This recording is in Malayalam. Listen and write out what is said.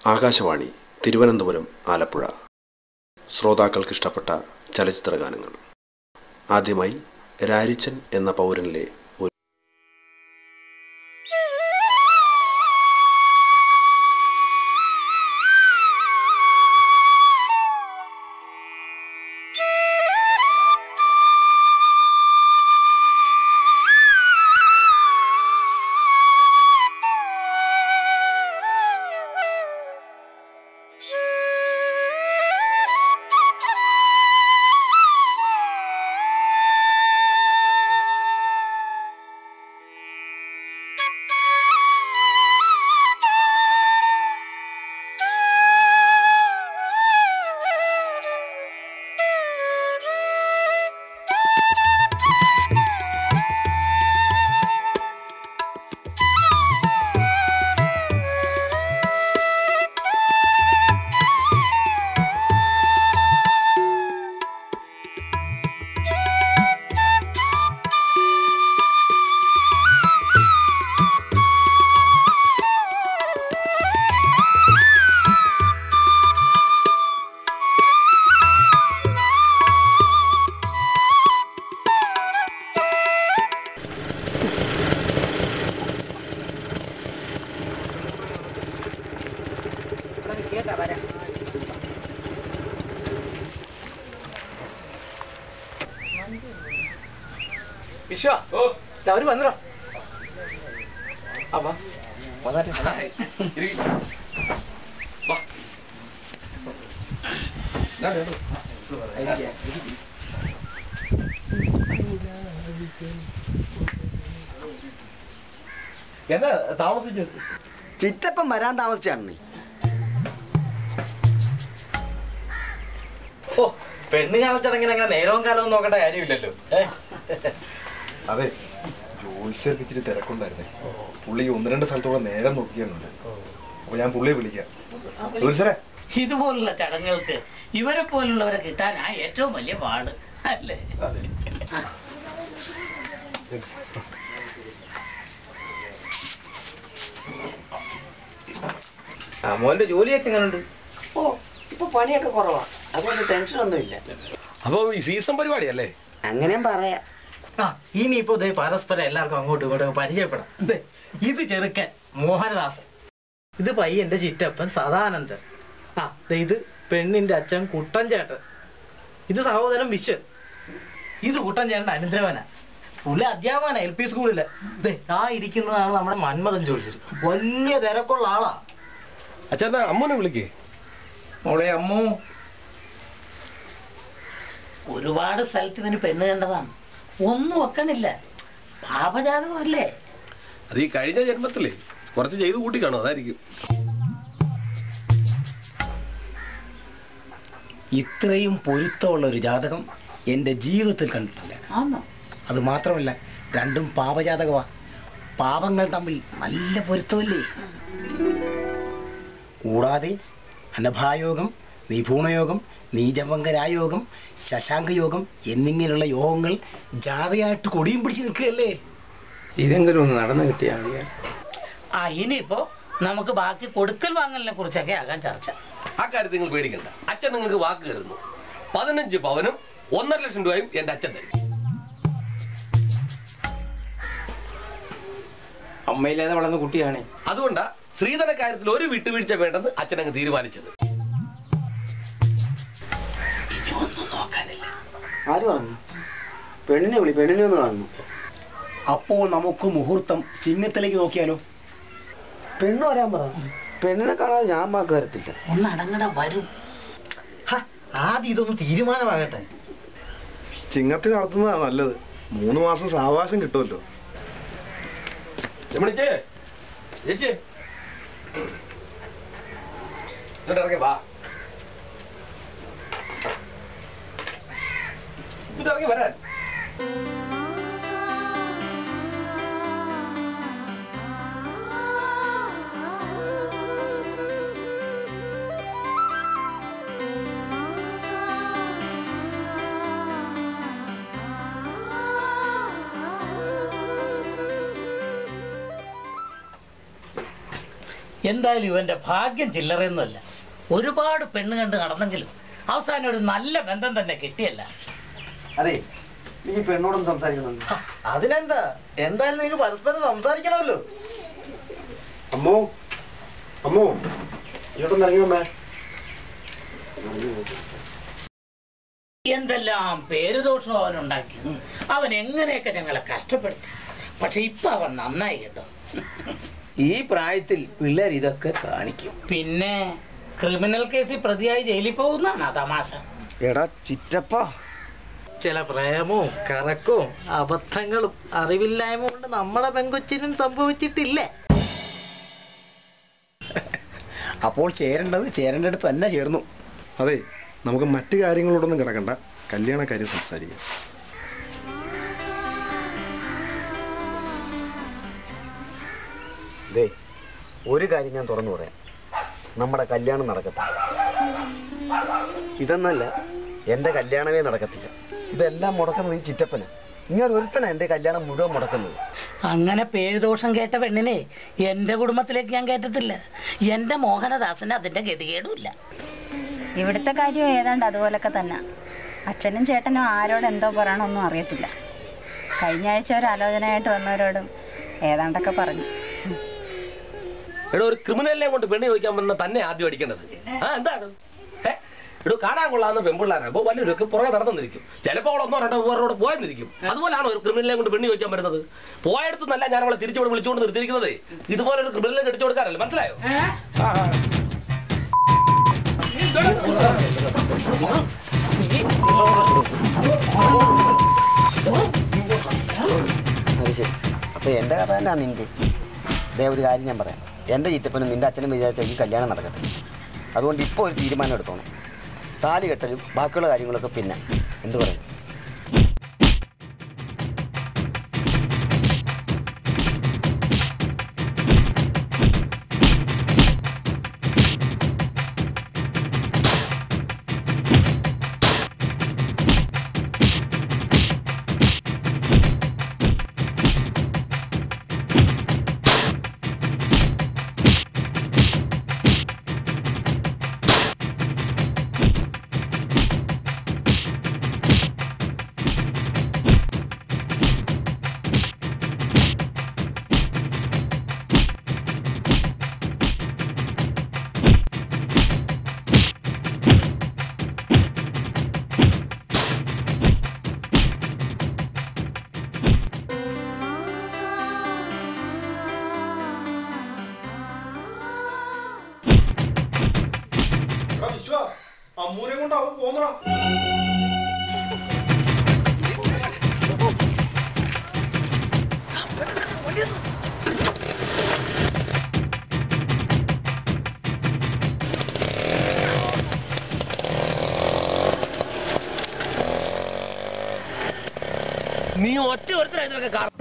ആകാശവാണി തിരുവനന്തപുരം ആലപ്പുഴ ശ്രോതാക്കൾക്ക് ഇഷ്ടപ്പെട്ട ചലച്ചിത്ര ഗാനങ്ങൾ ആദ്യമായി രാരിച്ചൻ എന്ന പൗരനിലെ ഒരു വിശ്വ അവര് വന്നോ അപ്പൊ വന്നാട്ടെ എന്താ താമസിച്ചു ചിറ്റപ്പം വരാൻ താമസിച്ചാണ് ഓ പെണ്ണ് കാലച്ചടങ്ങിന് അങ്ങനെ നേരവും കാലവും നോക്കേണ്ട കാര്യമില്ലല്ലോ ഏ? അതെ ജോത്സ്യർക്ക് ഇച്ചിരി തിരക്കുണ്ടായിരുന്നേ പുള്ളി ഒന്ന് രണ്ട് സ്ഥലത്തോടെ നേരം നോക്കിയാന്നുണ്ട് അപ്പൊ ഞാൻ പുള്ളിയെ വിളിക്കാം ജോത്സരെ ഇതുപോലുള്ള ചടങ്ങുകൾക്ക് ഇവരെ പോലുള്ളവരെ കിട്ടാനാ ഏറ്റവും വലിയ പാട് അല്ലേ ആ മോന്റെ ജോലിയൊക്കെ എങ്ങനെയുണ്ട് ഓ ഇപ്പൊ പണിയൊക്കെ കുറവാ അതുകൊണ്ട് ടെൻഷൻ ഒന്നുമില്ല അപ്പൊ ഈ സീസൺ പരിപാടിയല്ലേ അങ്ങനെയും പറയാ ആ ഇനിയിപ്പോ ദേ പരസ്പരം എല്ലാവർക്കും അങ്ങോട്ടും ഇങ്ങോട്ടും പരിചയപ്പെടാം ദേ, ഇത് ചെറുക്കൻ മോഹനദാസൻ ഇത് പയ്യന്റെ ചിറ്റപ്പൻ സദാനന്ദൻ ആ ദേ ഇത് പെണ്ണിന്റെ അച്ഛൻ കുട്ടൻ ചേട്ടൻ ഇത് സഹോദരൻ വിശ്വൻ ഇത് കുട്ടൻ ചേട്ടൻ അനന്തരവന പുള്ളി അധ്യാപകന എൽ പി സ്കൂളില് ദേ ആ ഇരിക്കുന്നതാണ് നമ്മുടെ മന്മഥൻ ചോദിച്ചത് വലിയ തിരക്കുള്ള ആളാ അച്ഛാ അമ്മൂനെ വിളിക്കേ മോളെ അമ്മു ഒരുപാട് സ്ഥലത്ത് ഇവന് പെണ്ണ് കണ്ടതാണ് ഒന്നും വെക്കണില്ല പാപജാതകമല്ലേ അത് ഈ കഴിഞ്ഞ ജന്മത്തിലേ കുറച്ച് ചെയ്ത് കൂട്ടി കാണും അതായിരിക്കും ഇത്രയും പൊരുത്തമുള്ള ഒരു ജാതകം എൻ്റെ ജീവിതത്തിൽ കണ്ടിട്ടില്ല ആന്നോ അത് മാത്രമല്ല രണ്ടും പാപജാതകമാ പാപങ്ങൾ തമ്മിൽ നല്ല പൊരുത്തമല്ലേ കൂടാതെ അനഭായോഗം നിപുണയോഗം നീചഭംഗരായോഗം ശശാങ്കയോഗം എന്നിങ്ങനെയുള്ള യോഗങ്ങൾ ജാതയായിട്ട് കൊടിയും പിടിച്ച് നിൽക്കുകയല്ലേ ഇതെങ്കിലും ഒന്ന് നടന്നു കിട്ടിയാ ആ ഇനിയിപ്പോ നമുക്ക് ബാക്കി കൊടുക്കൽ വാങ്ങലിനെ കുറിച്ചൊക്കെ ആകാൻ ചർച്ച ആ കാര്യത്തിൽ നിങ്ങൾ പേടിക്കണ്ട അച്ഛൻ നിങ്ങൾക്ക് വാക്ക് കയറുന്നു പതിനഞ്ച് പവനും ഒന്നര ലക്ഷം രൂപയും എന്റെ അച്ഛൻ തരും അമ്മയില്ലാതെ വളർന്ന കുട്ടിയാണ് അതുകൊണ്ടാ ശ്രീധര കാര്യത്തിൽ ഒരു വിട്ടുവീഴ്ച വേണ്ടെന്ന് അച്ഛൻ അങ്ങ് തീരുമാനിച്ചത് ആര് പറഞ്ഞു പെണ്ണിനെ വിളി പെണ്ണിനെ ഒന്ന് കാണുന്നു അപ്പോൾ നമുക്ക് മുഹൂർത്തം ചിഹ്നത്തിലേക്ക് നോക്കിയാലോ പെണ്ണ് വരാൻ പറ പെണ്ണിനെ കാണാതെ ഞാൻ വാക്ക് വരത്തില്ല ഒന്ന് അടങ്ങട വരും ഹ, ആദ്യം ഇതൊന്ന് തീരുമാനമാകട്ടെ ചിങ്ങത്തിൽ നടത്തുന്നതാണ് നല്ലത് മൂന്ന് മാസം സാവകാശം കിട്ടുമല്ലോ രമണിച്ചേ ചേച്ചി ഇങ്ങോട്ട് ഇറങ്ങി വാ ഇങ്ങോട്ട് ഇറങ്ങി വരാൻ എന്തായാലും ഇവന്റെ ഭാഗ്യം ചില്ലറയൊന്നുമല്ല ഒരുപാട് പെണ്ണ് കണ്ട് നടന്നെങ്കിലും അവസാനം ഒരു നല്ല ബന്ധം തന്നെ കിട്ടിയല്ല അതെ നീ പെണ്ണോടും സംസാരിക്കുന്നുണ്ട് അതിനെന്താ എന്തായാലും നിങ്ങൾക്ക് പരസ്പരം സംസാരിക്കണമല്ലോ അമ്മോ അമ്മോ ഇങ്ങോട്ടൊന്ന് ഇറങ്ങിയമ്മേ എന്തെല്ലാം പേരുദോഷം അവൻ ഉണ്ടാക്കി അവൻ എങ്ങനെയൊക്കെ ഞങ്ങളെ കഷ്ടപ്പെടുത്തി പക്ഷെ ഇപ്പൊ അവൻ നന്നായി കേട്ടോ ഈ പ്രായത്തിൽ പിള്ളേർ ഇതൊക്കെ കാണിക്കും പിന്നെ ക്രിമിനൽ കേസിൽ പ്രതിയായി ജയിലിൽ പോകുന്നതാണ് ആ തമാശ എടാ ചിറ്റപ്പ ചില പ്രേമവും കറക്കവും അബദ്ധങ്ങളും അറിവില്ലായ്മ കൊണ്ട് നമ്മുടെ പെങ്കൊച്ചിനും സംഭവിച്ചിട്ടില്ലേ അപ്പോൾ ചേരേണ്ടത് ചേരേണ്ട അടുത്ത് തന്നെ ചേർന്നു അതെ നമുക്ക് മറ്റു കാര്യങ്ങളോടൊന്നും കിടക്കണ്ട കല്യാണ കാര്യം സംസാരിക്കാം ദേ ഒരു കാര്യം ഞാൻ തുറന്നു പറയാം നമ്മുടെ കല്യാണം നടക്കത്തില്ല ഇതെന്നല്ല എൻ്റെ കല്യാണമേ നടക്കത്തില്ല ഇതെല്ലാം മുടക്കുന്നത് ഈ ചിറ്റപ്പന് ഇങ്ങനെ ഒരുത്തന എൻ്റെ കല്യാണം മുഴുവൻ മുടക്കുന്നത് അങ്ങനെ പേരുദോഷം കേട്ട പെണ്ണിനെ എന്റെ കുടുംബത്തിലേക്ക് ഞാൻ കയറ്റത്തില്ല എന്റെ മോഹനദാസന് അതിന്റെ ഗതികേടുമില്ല ഇവിടുത്തെ കാര്യം ഏതാണ്ട് അതുപോലൊക്കെ തന്നെ അച്ഛനും ചേട്ടനും ആരോട് എന്തോ പറയണമെന്നും അറിയത്തില്ല കഴിഞ്ഞ ആഴ്ച ഒരു ആലോചനയായിട്ട് വന്നവരോടും ഏതാണ്ടൊക്കെ പറഞ്ഞു എടോ ഒരു ക്രിമിനലിനെ കൊണ്ട് പെണ്ണ് ചോദിക്കാൻ വന്ന തന്നെ ആദ്യം അടിക്കേണ്ടത് ആ എന്താണ് ഏ? എടോ കാണാൻ കൊള്ളാവുന്ന പെൺപിള്ളാരാ അപ്പൊ വലിയൊരു പുറകെ നടന്നിരിക്കും ചിലപ്പോൾ അവൾ ഒന്നോ രണ്ടോ വേറോട് പോയെന്നിരിക്കും അതുപോലാണോ ഒരു ക്രിമിനലിനെ കൊണ്ട് പെണ്ണ് ചോദിക്കാൻ വരുന്നത് പോയടുത്തുനിന്നല്ല ഞാൻ അവളെ തിരിച്ചു വിളിച്ചുകൊണ്ട് നിർത്തിയിരിക്കുന്നത് ഇതുപോലെ ഒരു ക്രിമിനലിനെ അടിച്ചു കൊടുക്കാനല്ലേ മനസ്സിലായോ ആ, ആ. അത് ശരി അപ്പോൾ എൻ്റെ കഥ തന്നെ നിൻ്റെ ദേ ഒരു കാര്യം ഞാൻ പറയാം എൻ്റെ ചിറ്റപ്പനും നിൻ്റെ അച്ഛനും വിചാരിച്ചാൽ ഈ കല്യാണം നടക്കത്തില്ല അതുകൊണ്ട് ഇപ്പോൾ ഒരു തീരുമാനം എടുത്തോണം താലി കെട്ടലും ബാക്കിയുള്ള കാര്യങ്ങളൊക്കെ പിന്നെ എന്ത് പറയും അമ്മൂനെ കൊണ്ടാവും പോന്നടാ നീ ഒറ്റ ഒരുത്തരാ ഇതിനൊക്കെ കാരണം